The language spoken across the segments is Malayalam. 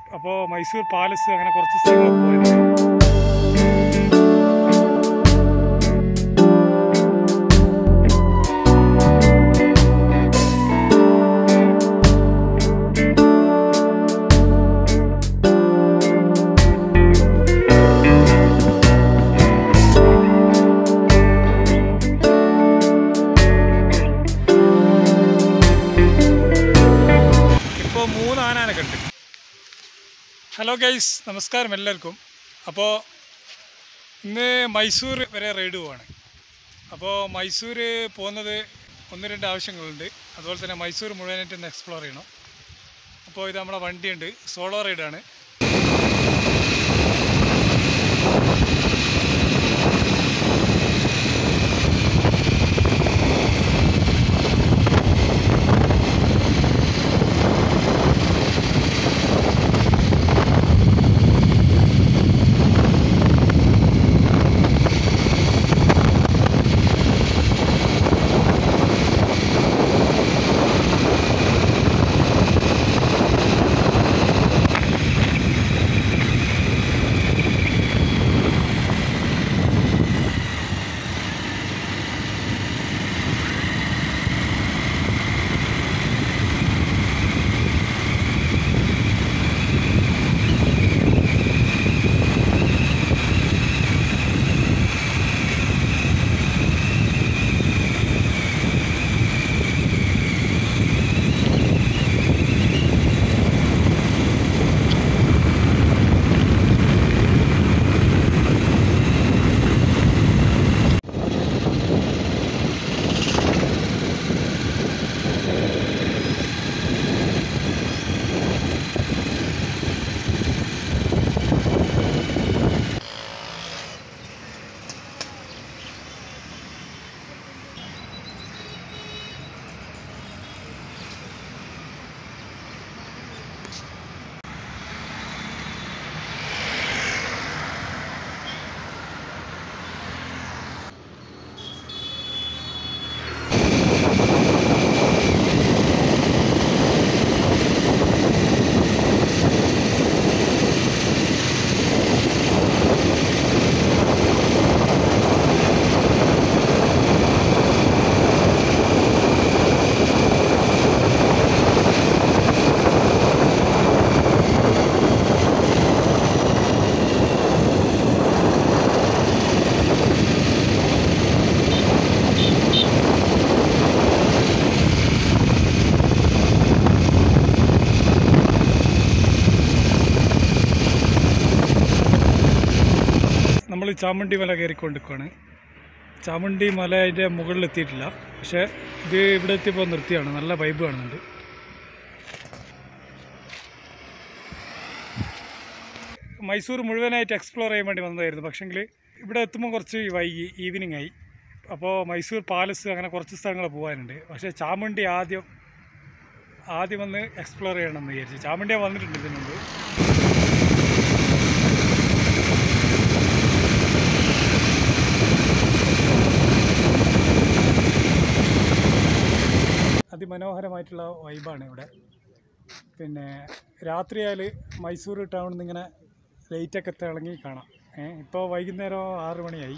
അപ്പോൾ മൈസൂർ പാലസ് അങ്ങനെ കുറച്ച് സ്ഥലങ്ങൾ പോയത് ഇപ്പോൾ മൂന്ന് ആനാനൊക്കെ ഉണ്ട് ഹലോ ഗൈസ് നമസ്കാരം എല്ലാവർക്കും അപ്പോൾ ഇന്ന് മൈസൂർ വരെ റൈഡ് പോവാണ് അപ്പോൾ മൈസൂർ പോകുന്നത് ഒന്ന് രണ്ട് ആവശ്യങ്ങളുണ്ട് അതുപോലെ തന്നെ മൈസൂർ മുഴുവനായിട്ട് ഒന്ന് എക്സ്പ്ലോർ ചെയ്യണം അപ്പോൾ ഇത് നമ്മുടെ വണ്ടിയുണ്ട് സോളോ റൈഡാണ് നമ്മൾ ചാമുണ്ടി മല കയറിക്കൊണ്ടിരിക്കുകയാണ് ചാമുണ്ടി മല അതിൻ്റെ മുകളിൽ എത്തിയിട്ടില്ല പക്ഷേ ഇത് ഇവിടെ എത്തിയപ്പോൾ നിർത്തിയാണ് നല്ല വൈബ് കാണുന്നുണ്ട് മൈസൂർ മുഴുവനായിട്ട് എക്സ്പ്ലോർ ചെയ്യാൻ വേണ്ടി വന്നതായിരുന്നു പക്ഷേങ്കിൽ ഇവിടെ എത്തുമ്പോൾ കുറച്ച് വൈകി ഈവനിങ് ആയി അപ്പോൾ മൈസൂർ പാലസ് അങ്ങനെ കുറച്ച് സ്ഥലങ്ങൾ പോകാനുണ്ട് പക്ഷേ ചാമുണ്ടി ആദ്യം ആദ്യം വന്ന് എക്സ്പ്ലോർ ചെയ്യണമെന്ന് വിചാരിച്ചു ചാമുണ്ടിയ വന്നിട്ടുണ്ട് ഇതിന് മുമ്പ് അതിമനോഹരമായിട്ടുള്ള വൈബാണ് ഇവിടെ പിന്നെ രാത്രിയാൽ മൈസൂർ ടൗണിൽ നിന്ന് ഇങ്ങനെ ലൈറ്റൊക്കെ തിളങ്ങി കാണാം ഏ ഇപ്പോൾ വൈകുന്നേരം ആറ് മണിയായി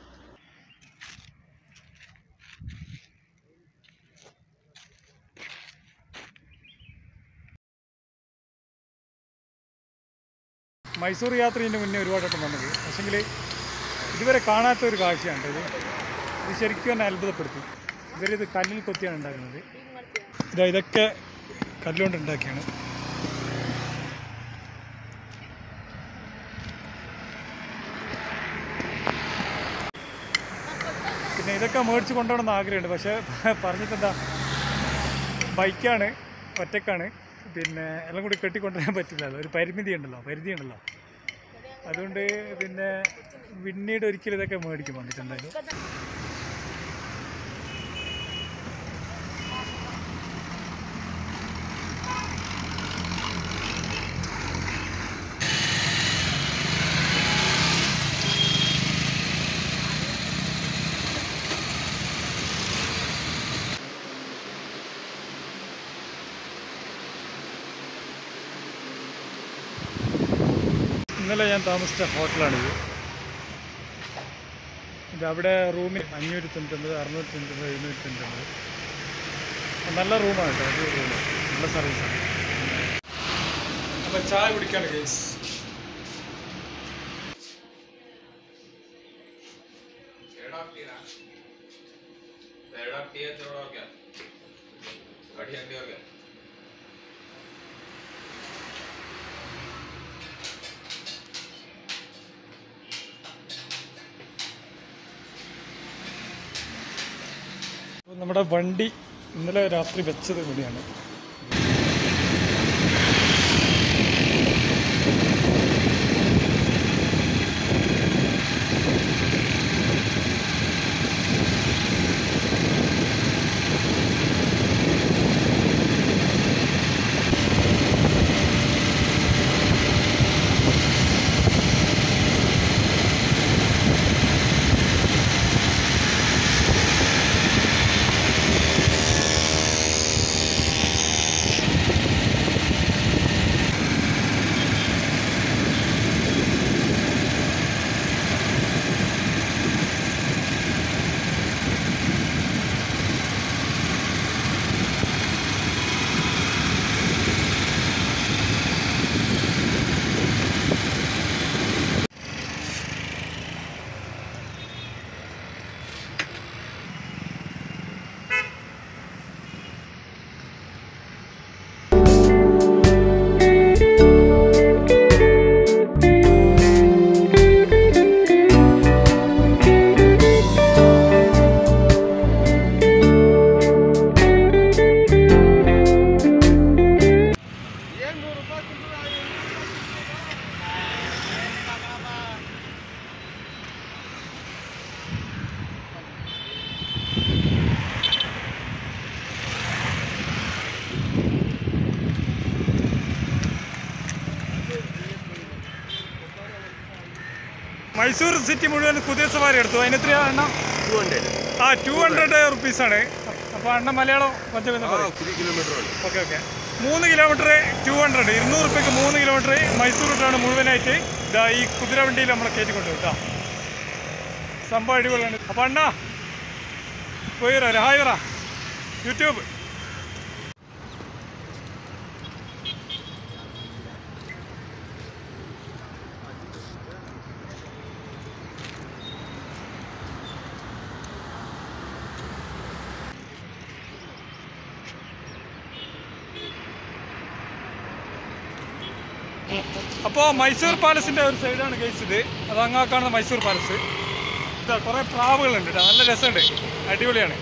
മൈസൂർ യാത്രേൻ്റെ മുന്നേ ഒരുപാട് വട്ടം വന്നത് പക്ഷെങ്കിൽ ഇതുവരെ കാണാത്ത ഒരു കാഴ്ചയാണ് ഇത് ഇത് ശരിക്കും എന്നെ അത്ഭുതപ്പെടുത്തി ഇവരിത് കല്ലിൽ കൊത്തിയാണ് ഉണ്ടാക്കുന്നത് ഇതാ ഇതൊക്കെ കല്ലുകൊണ്ട് ഉണ്ടാക്കിയാണ് പിന്നെ ഇതൊക്കെ മേടിച്ച് കൊണ്ടുപോകണമെന്ന് ആഗ്രഹമുണ്ട് പക്ഷേ പറഞ്ഞിട്ടെന്താ ബൈക്കാണ് ഒറ്റക്കാണ് പിന്നെ എല്ലാം കൂടി കെട്ടിക്കൊണ്ടുവരാൻ പറ്റില്ലല്ലോ ഒരു പരിമിതി ഉണ്ടല്ലോ പരിധി ഉണ്ടല്ലോ അതുകൊണ്ട് പിന്നെ പിന്നീട് ഒരിക്കലും ഇതൊക്കെ മേടിക്കും വന്നിട്ടുണ്ടായിരുന്നു ഇന്നലെ ഞാൻ താമസിച്ച ഹോട്ടലാണിത് ഇത് അവിടെ റൂമിൽ അഞ്ഞൂറ്റി തൊണ്ണൂറ്റൊമ്പത് അറുന്നൂറ്റി തൊണ്ണൂറ്റൊമ്പത് എഴുന്നൂറ്റി തൊണ്ണൂറ്റൊമ്പത് നല്ല റൂമാണ് കേട്ടോ അടിപൊളി റൂം നല്ല സർവീസാണ് അപ്പോൾ ചായ കുടിക്കാണ് കേസ് അപ്പോൾ നമ്മുടെ വണ്ടി ഇന്നലെ രാത്രി വെച്ചത് കൂടിയാണ് മൈസൂർ സിറ്റി മുഴുവൻ കുതിര സവാരി എടുത്തു അതിന് എത്രയാ എണ്ണം ആ ടു ഹൺഡ്രഡ് റുപ്പീസാണ് അപ്പോൾ അണ്ണൻ മലയാളം പഞ്ചമെന്ന് പറയും ഓക്കെ ഓക്കെ മൂന്ന് കിലോമീറ്റർ ടു ഹൺഡ്രഡ് ഇരുന്നൂറ് റുപ്യക്ക് മൂന്ന് കിലോമീറ്റർ മൈസൂർ റൂട്ടാണ് മുഴുവനായിട്ട് ഇതാ ഈ കുതിര വണ്ടിയിൽ നമ്മളെ കയറ്റിക്കൊണ്ട് കേട്ടോ സംഭവം അടിപൊളിയാണ് അപ്പോൾ അണ്ണാ പോയി വരാം ഹായ് പറ യൂട്യൂബ് അപ്പോൾ മൈസൂർ പാലസിൻ്റെ ഒരു സൈഡാണ് കേസ് ഇത് അത് അങ്ങാ കാണുന്ന മൈസൂർ പാലസ് ഇതാ കുറേ പ്രാവുകളുണ്ട് കേട്ടോ നല്ല രസമുണ്ട് അടിപൊളിയാണ്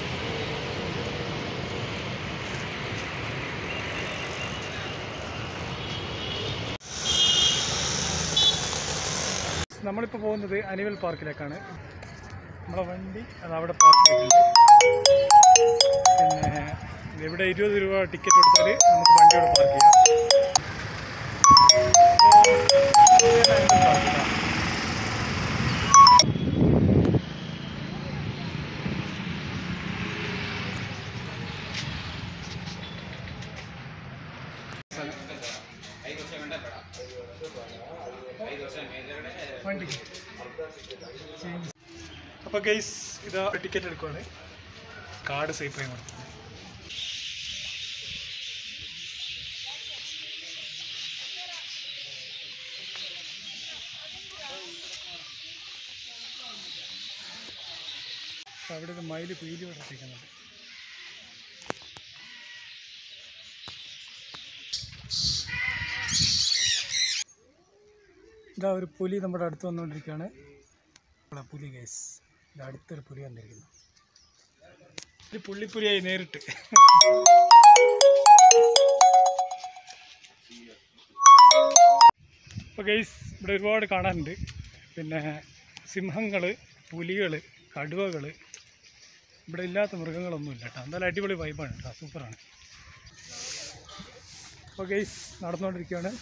നമ്മളിപ്പോൾ പോകുന്നത് അനിവൽ പാർക്കിലേക്കാണ് നമ്മുടെ വണ്ടി അത് അവിടെ പാർക്ക് ചെയ്തിട്ടുണ്ട് പിന്നെ ഇവിടെ ഇരുപത് രൂപ ടിക്കറ്റ് കൊടുത്താൽ നമുക്ക് വണ്ടി അവിടെ പാർക്ക് ചെയ്യാം അപ്പോൾ അനിമൽ പാർക്ക് വണ്ടി അപ്പോൾ ഗൈസ് ഇതാ ടിക്കറ്റ് എടുക്കുവാണ് കാർഡ് സേഫ് ചെയ്യാൻ കൊടുത്തു അപ്പോൾ അവിടെ ഒരു മയിൽ പീലി വിടർത്തിക്കുന്നുണ്ട് ഇതാ ഒരു പുലി നമ്മുടെ അടുത്ത് വന്നുകൊണ്ടിരിക്കുകയാണ് ഇവിടെ പുലി കേസ് ഇത് അടുത്തൊരു പുലി വന്നിരിക്കുന്നു ഒരു പുള്ളിപ്പുലിയായി നേരിട്ട് അപ്പോൾ ഗൈസ് ഇവിടെ ഒരുപാട് കാണാനുണ്ട് പിന്നെ സിംഹങ്ങൾ പുലികൾ കടുവകൾ ഇവിടെ ഇല്ലാത്ത മൃഗങ്ങളൊന്നുമില്ല കേട്ടോ എന്തായാലും അടിപൊളി വൈബാണ് കേട്ടോ സൂപ്പറാണ് അപ്പോൾ ഗൈസ് നടന്നുകൊണ്ടിരിക്കുകയാണ്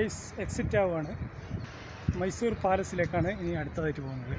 ഗൈസ് എക്സിറ്റ് ആവുകയാണ് മൈസൂർ പാലസിലേക്കാണ് ഇനി അടുത്തതായിട്ട് പോകുന്നത്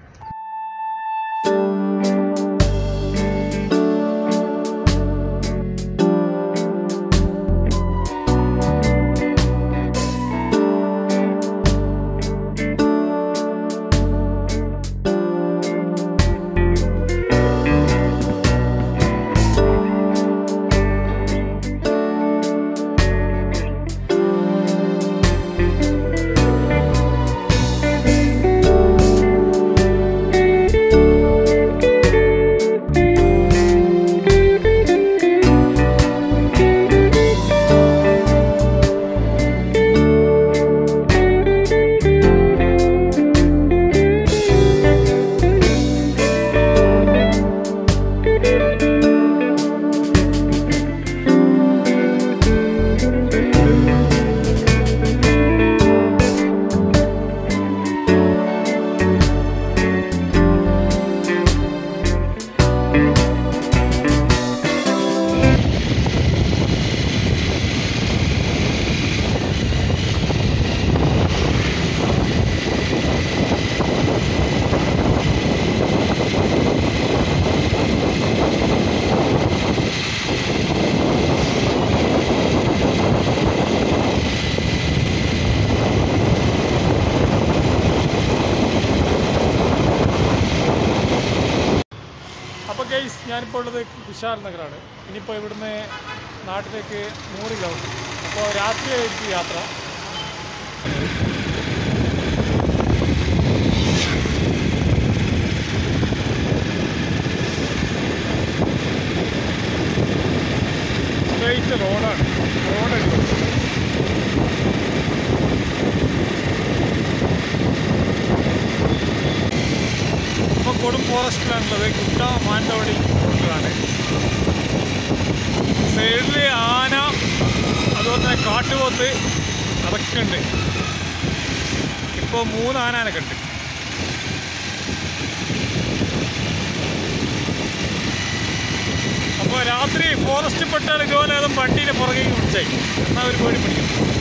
അപ്പോൾ ഗൈസ് ഞാനിപ്പോൾ ഉള്ളത് വിശാൽ നഗറാണ് ഇനിയിപ്പോൾ ഇവിടുന്ന് നാട്ടിലേക്ക് നൂറ് കിലോമീറ്റർ അപ്പോൾ രാത്രിയായിരിക്കും യാത്ര സ്ട്രെയിറ്റ് റോഡാണ് റോഡുണ്ട് ഇപ്പോൾ കൊടും ഫോറസ്റ്റിലാണുള്ളത് കുട്ട മാനന്തവാടി റോഡിലാണ് സൈഡിൽ ആന അതുപോലെ തന്നെ കാട്ടുപോത്ത് അതൊക്കെ ഉണ്ട് ഇപ്പോൾ മൂന്ന് ആനയൊക്കെ ഉണ്ട് അപ്പോൾ രാത്രി ഫോറസ്റ്റ് പെട്ടാൽ ഇതുപോലെ ഏതും വണ്ടീൻ്റെ പുറകെ വിളിച്ചായി എന്നാൽ ഒരു പേടി പിടിക്കും